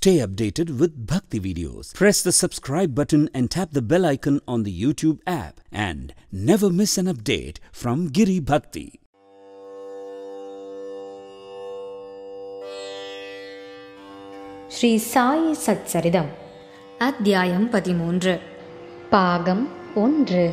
Stay updated with Bhakti videos. Press the subscribe button and tap the bell icon on the YouTube app and never miss an update from Giri Bhakti. Sri Sai சச்சரிதம் அத்தியாயம் பதிமூன்று பாகம் ஒன்று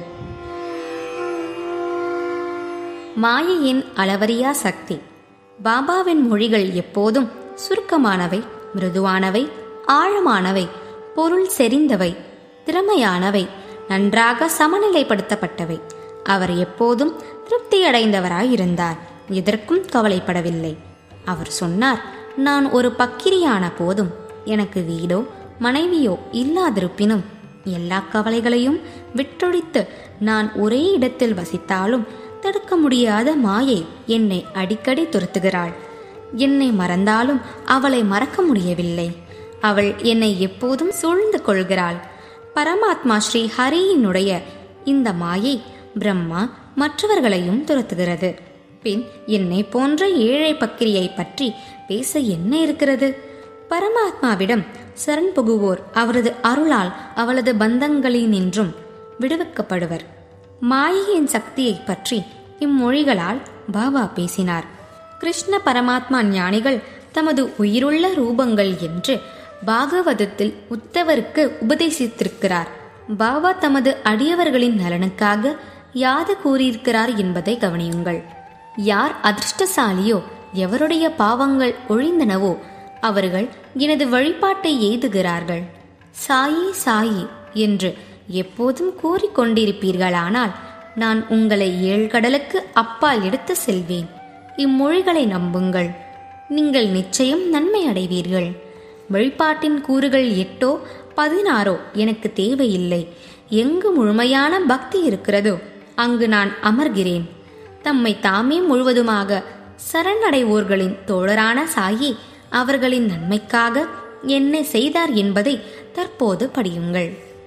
மாயையின் அளவறியா சக்தி பாபாவின் மொழிகள் எப்போதும் சுருக்கமானவை மிருதுவானவை ஆழமானவை பொருள் செறிந்தவை திறமையானவை நன்றாக சமநிலைப்படுத்தப்பட்டவை அவர் எப்போதும் திருப்தியடைந்தவராயிருந்தார் எதற்கும் கவலைப்படவில்லை அவர் சொன்னார் நான் ஒரு பக்கிரியான போதும் எனக்கு வீடோ மனைவியோ இல்லாதிருப்பினும் எல்லா கவலைகளையும் விட்டொழித்து நான் ஒரே இடத்தில் வசித்தாலும் தடுக்க முடியாத மாயை என்னை அடிக்கடி துரத்துகிறாள் என்னை மறந்தாலும் அவளை மறக்க முடியவில்லை அவள் என்னை எப்போதும் சூழ்ந்து கொள்கிறாள் பரமாத்மா ஸ்ரீ ஹரியினுடைய இந்த மாயை பிரம்மா மற்றவர்களையும் துரத்துகிறது பின் என்னை போன்ற ஏழை பக்கிரியை பற்றி பேச என்ன இருக்கிறது பரமாத்மாவிடம் சரண் புகுவோர் அவரது அருளால் அவளது பந்தங்களினின்றும் விடுவிக்கப்படுவர் மாயையின் சக்தியை பற்றி இம்மொழிகளால் பாபா பேசினார் கிருஷ்ண பரமாத்மா ஞானிகள் தமது உயிருள்ள ரூபங்கள் என்று பாகவதத்தில் உத்தவருக்கு உபதேசித்திருக்கிறார் பாபா தமது அடியவர்களின் நலனுக்காக யாது கூறியிருக்கிறார் என்பதை கவனியுங்கள் யார் அதிர்ஷ்டசாலியோ எவருடைய பாவங்கள் ஒழிந்தனவோ அவர்கள் எனது வழிபாட்டை எய்துகிறார்கள் சாயி சாயி என்று எப்போதும் கூறிக்கொண்டிருப்பீர்களானால் நான் உங்களை ஏழ்கடலுக்கு அப்பால் எடுத்து செல்வேன் இம்மொழிகளை நம்புங்கள் நீங்கள் நிச்சயம் நன்மை அடைவீர்கள் வழிபாட்டின் கூறுகள் எட்டோ பதினாறோ எனக்கு தேவையில்லை எங்கு முழுமையான பக்தி இருக்கிறதோ அங்கு நான் அமர்கிறேன் தம்மை தாமே முழுவதுமாக சரணடைவோர்களின் தோழரான சாயி அவர்களின் நன்மைக்காக என்ன செய்தார் என்பதை தற்போது படியுங்கள்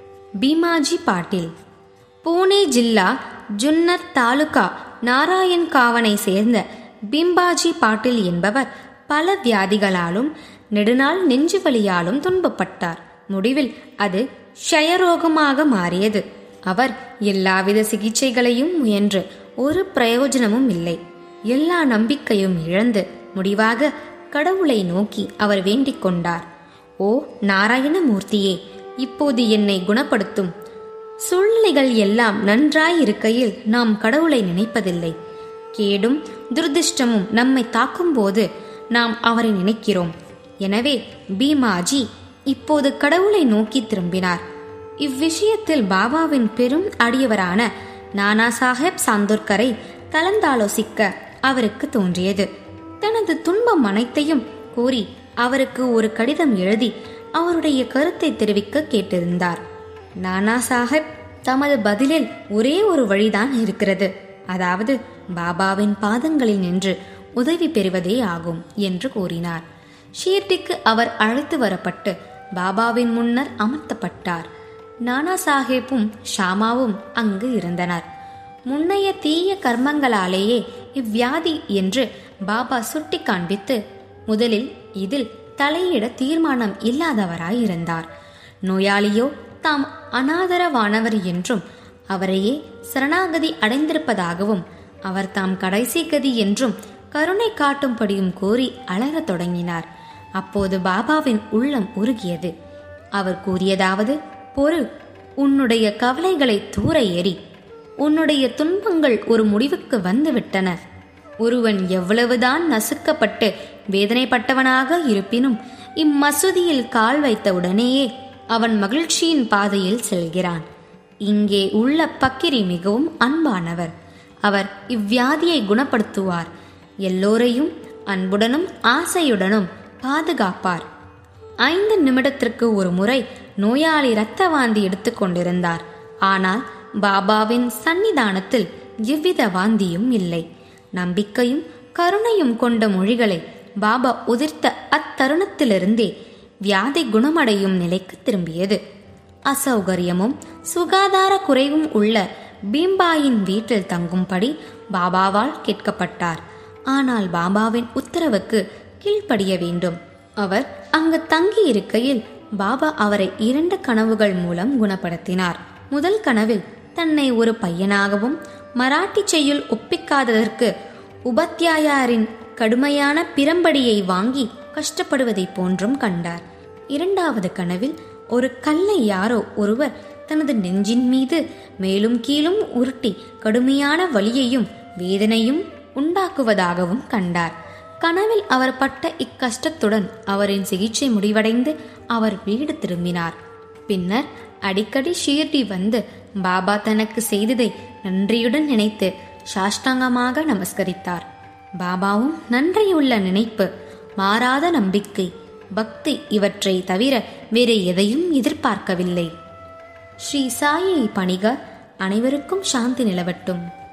பீமாஜி பாட்டில் பூனே ஜில்லா ஜுன்னர் தாலுகா நாராயண் காவனை சேர்ந்த பிம்பாஜி பாட்டில் என்பவர் பல வியாதிகளாலும் நெடுநாள் நெஞ்சு வலியாலும் துன்பப்பட்டார் முடிவில் அது க்ஷயரோகமாக மாறியது அவர் எல்லாவித சிகிச்சைகளையும் முயன்று ஒரு பிரயோஜனமும் இல்லை எல்லா நம்பிக்கையும் இழந்து முடிவாக கடவுளை நோக்கி அவர் வேண்டிக் கொண்டார் ஓ நாராயணமூர்த்தியே இப்போது என்னை குணப்படுத்தும் சூழ்நிலைகள் எல்லாம் நன்றாய் இருக்கையில் நாம் கடவுளை நினைப்பதில்லை கேடும் துரதிர்ஷ்டமும் நம்மை தாக்கும்போது நாம் அவரை நினைக்கிறோம் எனவே பீமாஜி இப்போது கடவுளை நோக்கி திரும்பினார் இவ்விஷயத்தில் பாபாவின் பெரும் அடியவரான நானா சாஹேப் சாந்தோர்கரை கலந்தாலோசிக்க அவருக்கு தோன்றியது தனது துன்பம் அனைத்தையும் கூறி அவருக்கு ஒரு கடிதம் எழுதி அவருடைய கருத்தை தெரிவிக்க கேட்டிருந்தார் நானா சாஹேப் தமது பதிலில் ஒரே ஒரு வழிதான் இருக்கிறது அதாவது பாபாவின் பாதங்களில் நின்று உதவி பெறுவதே ஆகும் என்று கூறினார் ஷீர்டிக்கு அவர் அழைத்து வரப்பட்டு பாபாவின் முன்னர் அமர்த்தப்பட்டார் நானா சாஹேப்பும் ஷாமாவும் அங்கு இருந்தனர் முன்னைய தீய கர்மங்களாலேயே இவ்வியாதி என்று பாபா சுட்டி காண்பித்து முதலில் இதில் தலையிட தீர்மானம் இல்லாதவராயிருந்தார் நோயாளியோ தாம் அனாதரவானவர் என்றும் அவரையே சரணாகதி அடைந்திருப்பதாகவும் அவர் தாம் கடைசி கதி என்றும் கருணை காட்டும்படியும் கோரி அலறத் தொடங்கினார் அப்போது பாபாவின் உள்ளம் உருகியது அவர் கூறியதாவது பொறு உன்னுடைய கவலைகளை தூர ஏறி உன்னுடைய துன்பங்கள் ஒரு முடிவுக்கு வந்துவிட்டன ஒருவன் எவ்வளவுதான் நசுக்கப்பட்டு வேதனைப்பட்டவனாக இருப்பினும் இம்மசூதியில் கால் வைத்த உடனேயே அவன் மகிழ்ச்சியின் பாதையில் செல்கிறான் இங்கே உள்ள பக்கிரி மிகவும் அன்பானவர் அவர் இவ்வியாதியை குணப்படுத்துவார் எல்லோரையும் அன்புடனும் ஆசையுடனும் பாதுகாப்பார் ஐந்து நிமிடத்திற்கு ஒரு முறை நோயாளி இரத்த வாந்தி எடுத்துக்கொண்டிருந்தார் ஆனால் பாபாவின் சன்னிதானத்தில் எவ்வித வாந்தியும் இல்லை நம்பிக்கையும் கருணையும் கொண்ட மொழிகளை பாபா உதிர்த்த அத்தருணத்திலிருந்தே வியாதி குணமடையும் நிலைக்கு திரும்பியது அசௌகரியமும் சுகாதார குறைவும் உள்ள பீம்பாயின் வீட்டில் தங்கும்படி பாபாவால் கேட்கப்பட்டார் ஆனால் பாபாவின் உத்தரவுக்கு கீழ்ப்படிய வேண்டும் அவர் அங்கு தங்கி இருக்கையில் பாபா அவரை இரண்டு கனவுகள் மூலம் குணப்படுத்தினார் முதல் கனவில் தன்னை ஒரு பையனாகவும் மராட்டி செய்யுள் ஒப்பிக்காததற்கு உபத்யாயாரின் கடுமையான பிரம்படியை வாங்கி கஷ்டப்படுவதைப் போன்றும் கண்டார் இரண்டாவது கனவில் ஒரு கல்லை யாரோ ஒருவர் தனது நெஞ்சின் மீது மேலும் கீழும் உருட்டி கடுமையான வலியையும் வேதனையும் உண்டாக்குவதாகவும் கண்டார் கனவில் அவர் பட்ட இக்கஷ்டத்துடன் அவரின் சிகிச்சை முடிவடைந்து அவர் வீடு திரும்பினார் பின்னர் அடிக்கடி ஷீர்டி வந்து பாபா தனக்கு செய்ததை நன்றியுடன் நினைத்து சாஷ்டாங்கமாக நமஸ்கரித்தார் பாபாவும் நன்றியுள்ள நினைப்பு மாறாத நம்பிக்கை பக்தி இவற்றை தவிர வேறு எதையும் எதிர்பார்க்கவில்லை ஸ்ரீ சாயை பணிக அனைவருக்கும் சாந்தி நிலவட்டும்